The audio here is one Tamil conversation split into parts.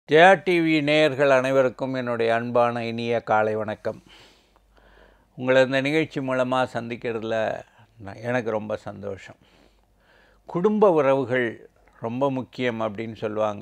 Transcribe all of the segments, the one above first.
ஜெயா டிவி நேயர்கள் அனைவருக்கும் என்னுடைய அன்பான இனிய காலை வணக்கம் உங்களை இந்த நிகழ்ச்சி மூலமாக சந்திக்கிறதுல நான் எனக்கு ரொம்ப சந்தோஷம் குடும்ப உறவுகள் ரொம்ப முக்கியம் அப்படின்னு சொல்லுவாங்க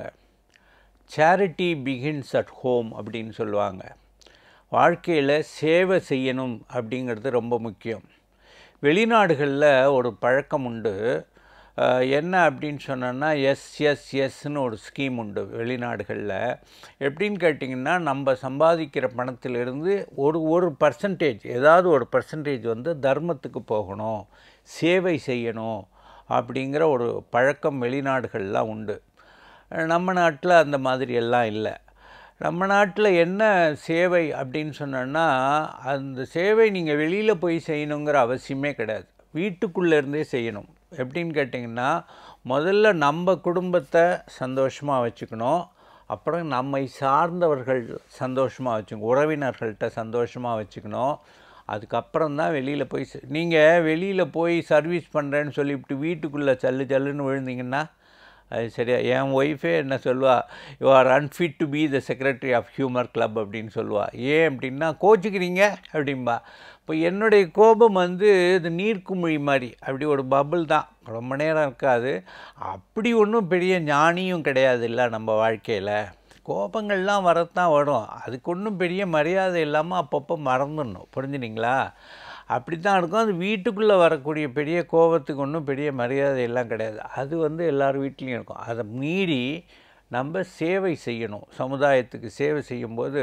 சேரிட்டி பிகின்ஸ் அட் ஹோம் அப்படின்னு சொல்லுவாங்க வாழ்க்கையில் சேவை செய்யணும் அப்படிங்கிறது ரொம்ப முக்கியம் வெளிநாடுகளில் ஒரு பழக்கம் உண்டு அஹ், என்ன அப்படின்னு சொன்னோன்னா எஸ் எஸ் எஸ்ன்னு ஒரு ஸ்கீம் உண்டு வெளிநாடுகளில் எப்படின்னு கேட்டிங்கன்னா நம்ம சம்பாதிக்கிற பணத்திலிருந்து ஒரு ஒரு பர்சன்டேஜ் ஏதாவது ஒரு பர்சன்டேஜ் வந்து தர்மத்துக்கு போகணும் சேவை செய்யணும் அப்படிங்கிற ஒரு பழக்கம் வெளிநாடுகள்லாம் உண்டு நம்ம நாட்டில் அந்த மாதிரி எல்லாம் இல்லை நம்ம நாட்டில் என்ன சேவை அப்படின்னு சொன்னோன்னா அந்த சேவை நீங்கள் வெளியில் போய் செய்யணுங்கிற அவசியமே கிடையாது வீட்டுக்குள்ளே இருந்தே செய்யணும் எப்படின்னு கேட்டிங்கன்னா முதல்ல நம்ம குடும்பத்தை சந்தோஷமாக வச்சுக்கணும் அப்புறம் நம்மை சார்ந்தவர்கள் சந்தோஷமாக வச்சுக்கணும் உறவினர்கள்ட்ட சந்தோஷமாக வச்சுக்கணும் அதுக்கப்புறம் தான் வெளியில் போய் நீங்கள் வெளியில் போய் சர்வீஸ் பண்ணுறேன்னு சொல்லிவிட்டு வீட்டுக்குள்ளே சல்லு சல்லுன்னு விழுந்தீங்கன்னா அது சரியா என் ஒய்ஃபே என்ன சொல்லுவா you are unfit to be the secretary of humour club அப்படின்னு சொல்லுவா ஏன் அப்படின்னா கோச்சிக்கிறீங்க அப்படிம்பா இப்போ என்னுடைய கோபம் வந்து இது நீர்க்குமிழி மாதிரி அப்படி ஒரு பபுள் தான் ரொம்ப நேரம் இருக்காது அப்படி ஒன்றும் பெரிய ஞானியும் கிடையாது இல்லை நம்ம வாழ்க்கையில் கோபங்கள்லாம் வரத்தான் வரும் அதுக்கு ஒன்றும் பெரிய மரியாதை இல்லாமல் அப்பப்போ மறந்துடணும் புரிஞ்சுனீங்களா அப்படி தான் இருக்கும் அது வீட்டுக்குள்ளே வரக்கூடிய பெரிய கோபத்துக்கு ஒன்றும் பெரிய மரியாதை எல்லாம் கிடையாது அது வந்து எல்லார் வீட்லேயும் இருக்கும் அதை மீறி நம்ம சேவை செய்யணும் சமுதாயத்துக்கு சேவை செய்யும்போது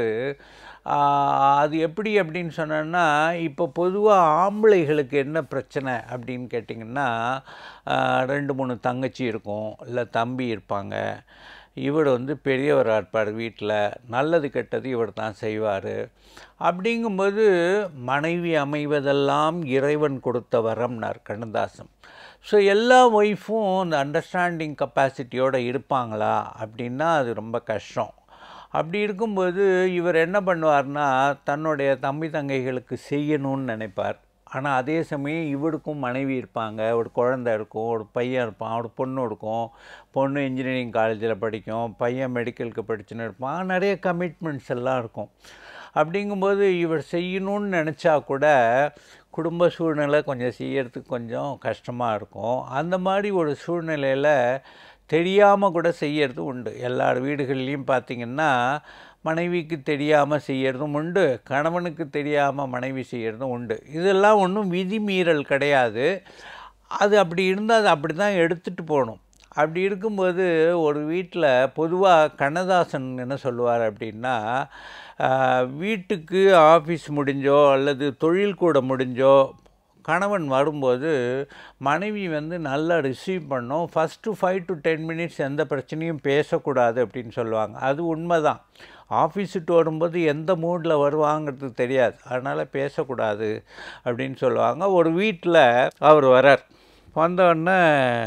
ஆஹ், அது எப்படி அப்படின்னு சொன்னோன்னா இப்போ பொதுவாக ஆம்பளைகளுக்கு என்ன பிரச்சனை அப்படின்னு கேட்டிங்கன்னா ஆஹ், ரெண்டு மூணு தங்கச்சி இருக்கும் இல்லை தம்பி இருப்பாங்க இவர் வந்து பெரியவராக இருப்பார் வீட்டில் நல்லது கெட்டது இவர் தான் செய்வார் அப்படிங்கும்போது மனைவி அமைவதெல்லாம் இறைவன் கொடுத்த வரம்னார் கண்ணதாசன் ஸோ எல்லா ஒய்ஃபும் அந்த அண்டர்ஸ்டாண்டிங் கெப்பாசிட்டியோடு இருப்பாங்களா அப்படின்னா அது ரொம்ப கஷ்டம் அப்படி இருக்கும்போது இவர் என்ன பண்ணுவார்னா தன்னுடைய தம்பி தங்கைகளுக்கு செய்யணும்னு நினைப்பார் ஆனால் அதே சமயம் இவருக்கும் மனைவி இருப்பாங்க ஒரு குழந்தை இருக்கும் ஒரு பையன் இருப்பான் ஒரு பொண்ணு இருக்கும் பொண்ணு இன்ஜினியரிங் காலேஜில் படிக்கும் பையன் மெடிக்கலுக்கு படிச்சுன்னு இருப்பான் நிறைய கமிட்மெண்ட்ஸ் எல்லாம் இருக்கும் அப்படிங்கும்போது இவர் செய்யணும்னு நினச்சா கூட குடும்ப சூழ்நிலை கொஞ்சம் செய்யறதுக்கு கொஞ்சம் கஷ்டமாக இருக்கும் அந்த மாதிரி ஒரு சூழ்நிலையில் தெரியாமல் கூட செய்யறது உண்டு எல்லார் வீடுகள்லேயும் பார்த்திங்கன்னா மனைவிக்கு தெரியாமல் செய்யறதும் உண்டு கணவனுக்கு தெரியாமல் மனைவி செய்யறதும் உண்டு இதெல்லாம் ஒன்றும் விதிமீறல் கிடையாது அது அப்படி இருந்தால் அது அப்படி தான் எடுத்துகிட்டு போகணும் அப்படி இருக்கும்போது ஒரு வீட்டில் பொதுவாக கண்ணதாசன் என்ன சொல்லுவார் அப்படின்னா ஆஹ், வீட்டுக்கு ஆஃபீஸ் முடிஞ்சோ அல்லது தொழில் கூட முடிஞ்சோ கணவன் வரும்போது மனைவி வந்து நல்லா ரிசீவ் பண்ணும் first five to ten minutes எந்த பிரச்சனையும் பேசக்கூடாது அப்படின்னு சொல்லுவாங்க அது உண்மைதான் ஆஃபீஸ் விட்டு வரும்போது எந்த மூடில் வருவாங்கிறது தெரியாது அதனால் பேசக்கூடாது அப்படின்னு சொல்லுவாங்க ஒரு வீட்டில் அவர் வரார் வந்தோடனே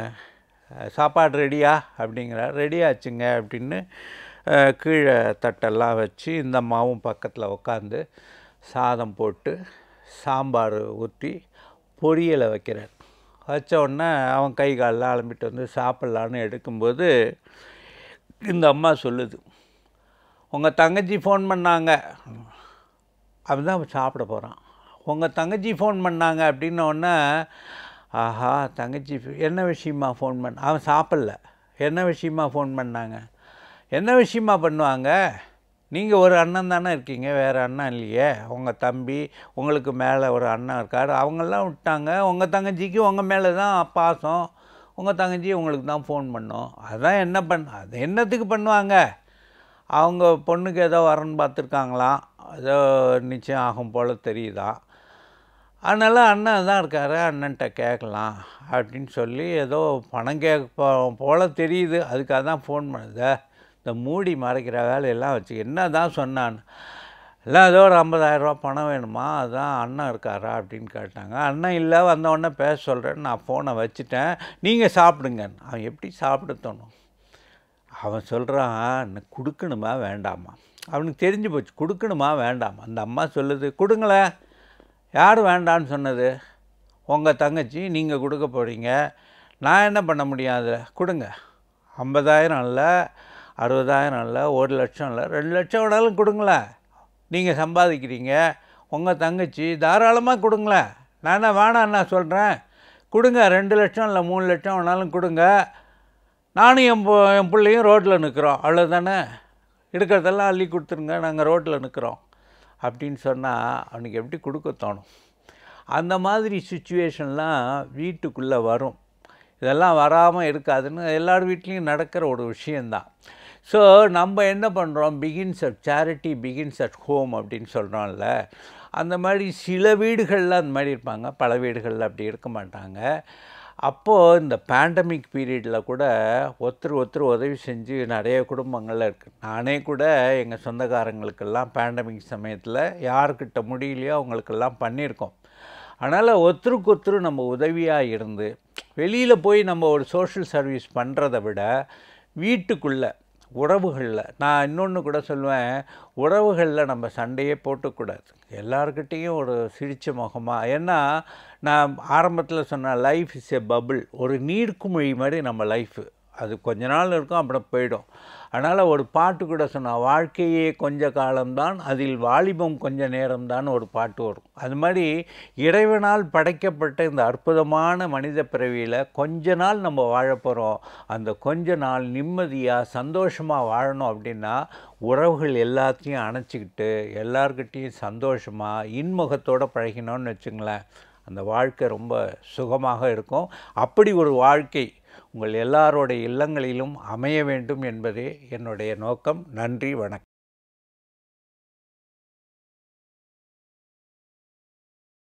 சாப்பாடு ரெடியா அப்படிங்கிறார் ரெடி ஆச்சுங்க அப்படின்னு அஹ், கீழே தட்டெல்லாம் வச்சு இந்த அம்மாவும் பக்கத்தில் உட்காந்து சாதம் போட்டு சாம்பார் ஊற்றி பொரியலை வைக்கிறார் வச்ச உடனே அவன் கை காலெலாம் அலம்பிட்டு வந்து சாப்பிட்லான்னு எடுக்கும்போது இந்த அம்மா சொல்லுது உங்கள் தங்கச்சி ஃபோன் பண்ணாங்க அவன் தான் சாப்பிட போகிறான் உங்கள் தங்கச்சி ஃபோன் பண்ணாங்க அப்படின்ன உடனே ஆஹா தங்கச்சி ஃபி- என்ன விஷயமா ஃபோன் பண்ண அவன் சாப்பிடல என்ன விஷயமா ஃபோன் பண்ணாங்க என்ன விஷயமா பண்ணுவாங்க நீங்கள் ஒரு அண்ணன் தானே இருக்கீங்க வேறு அண்ணன் இல்லையே உங்கள் தம்பி உங்களுக்கு மேலே ஒரு அண்ணன் இருக்கார் அவங்கெல்லாம் விட்டாங்க உங்கள் தங்கச்சிக்கு உங்கள் மேலே தான் பாசம் உங்கள் தங்கச்சி உங்களுக்கு தான் ஃபோன் பண்ணோம் அதான் என்ன பண்ண அது என்னத்துக்கு பண்ணுவாங்க அவங்க பொண்ணுக்கு ஏதோ வரன்னு பார்த்துருக்காங்களாம் ஏதோ நிச்சயம் ஆகும் போல் தெரியுதான் அதனால் அண்ணன் தான் இருக்காரு அண்ணன்ட்ட கேட்கலாம் அப்படின்னு சொல்லி ஏதோ பணம் கேட்க போல் தெரியுது அதுக்காக தான் ஃபோன் பண்ணுது இந்த மூடி மறைக்கிற வேலையெல்லாம் வச்சு என்ன தான் சொன்னான் எல்லாம் ஏதோ ஒரு 50000 ரூபாய் பணம் வேணுமா அதான் அண்ணன் இருக்காரா அப்படின்னு கேட்டாங்க அண்ணன் இல்லை வந்த உடனே பேச சொல்கிறேன்னு நான் ஃபோனை வச்சுட்டேன் நீங்கள் சாப்பிடுங்க அவன் எப்படி சாப்பிட தோணும் அவன் சொல்கிறான் கொடுக்கணுமா வேண்டாமா அவனுக்கு தெரிஞ்சு போச்சு கொடுக்கணுமா வேண்டாமா அந்த அம்மா சொல்லுது கொடுங்களேன் யார் வேண்டான்னு சொன்னது உங்கள் தங்கச்சி நீங்கள் கொடுக்க போகிறீங்க நான் என்ன பண்ண முடியும் அதில் கொடுங்க ஐம்பதாயிரம் இல்லை அறுபதாயிரம் இல்லை ஒரு லட்சம் இல்லை ரெண்டு லட்சம் வேணாலும் கொடுங்களேன் நீங்கள் சம்பாதிக்கிறீங்க உங்கள் தங்கச்சி தாராளமாக கொடுங்களேன் நான் என்ன வேணாம் நான் சொல்கிறேன் கொடுங்க ரெண்டு லட்சம் இல்லை மூணு லட்சம் வேணாலும் கொடுங்க நானும் என் பொ- என் பிள்ளையும் ரோட்டில் நிற்கிறோம் அவ்வளோதானே இருக்கிறதெல்லாம் அள்ளி கொடுத்துருங்க நாங்கள் ரோட்டில் நிற்கிறோம் அப்படின்னு சொன்னால் அவனுக்கு எப்படி கொடுக்க தோணும் அந்த மாதிரி சுச்சுவேஷன்லாம் வீட்டுக்குள்ளே வரும் இதெல்லாம் வராமல் இருக்காதுன்னு எல்லார் வீட்லேயும் நடக்கிற ஒரு விஷயந்தான் ஸோ நம்ம என்ன பண்ணுறோம் begins at charity begins at home அப்படின்னு சொல்கிறோம்ல அந்த மாதிரி சில வீடுகளில் அந்த மாதிரி இருப்பாங்க பல வீடுகளில் அப்படி இருக்க மாட்டாங்க அப்போது இந்த பேண்டமிக் பீரியடில் கூட ஒருத்தர் ஒருத்தர் உதவி செஞ்சு நிறைய குடும்பங்கள்ல இருக்குது நானே கூட எங்கள் சொந்தக்காரங்களுக்கெல்லாம் பேண்டமிக் சமயத்தில் யாருக்கிட்ட முடியலையோ அவங்களுக்கெல்லாம் பண்ணியிருக்கோம் அதனால் ஒருத்தருக்கு ஒருத்தர் நம்ம உதவியாக இருந்து வெளியில் போய் நம்ம ஒரு சோஷியல் சர்வீஸ் பண்ணுறதை விட வீட்டுக்குள்ளே உறவுகளில் நான் இன்னொன்று கூட சொல்லுவேன் உறவுகளில் நம்ம சண்டையே போட்டுக்கூடாது எல்லாருக்கிட்டேயும் ஒரு சிரிச்ச முகமாக ஏன்னா நான் ஆரம்பத்தில் சொன்ன லைஃப் இஸ் எ பபுள் ஒரு நீர்க்குமிழி மாதிரி நம்ம லைஃபு அது கொஞ்ச நாள் இருக்கும் அப்புறம் போயிடும் அதனால் ஒரு பாட்டு கூட சொன்னால் வாழ்க்கையே கொஞ்ச காலம்தான் அதில் வாலிபம் கொஞ்ச நேரம்தான் ஒரு பாட்டு வரும் அது மாதிரி இறைவனால் படைக்கப்பட்ட இந்த அற்புதமான மனித பிறவியில் கொஞ்ச நாள் நம்ம வாழப் போகிறோம் அந்த கொஞ்ச நாள் நிம்மதியாக சந்தோஷமாக வாழணும் அப்படின்னா உறவுகள் எல்லாத்தையும் அணைச்சிக்கிட்டு எல்லார்கிட்டேயும் சந்தோஷமாக இன்முகத்தோடு பழகினோன்னு வச்சுங்களேன் அந்த வாழ்க்கை ரொம்ப சுகமாக இருக்கும் அப்படி ஒரு வாழ்க்கை உங்கள் எல்லாரோடைய இல்லங்களிலும் அமைய வேண்டும் என்பதே என்னுடைய நோக்கம் நன்றி வணக்கம்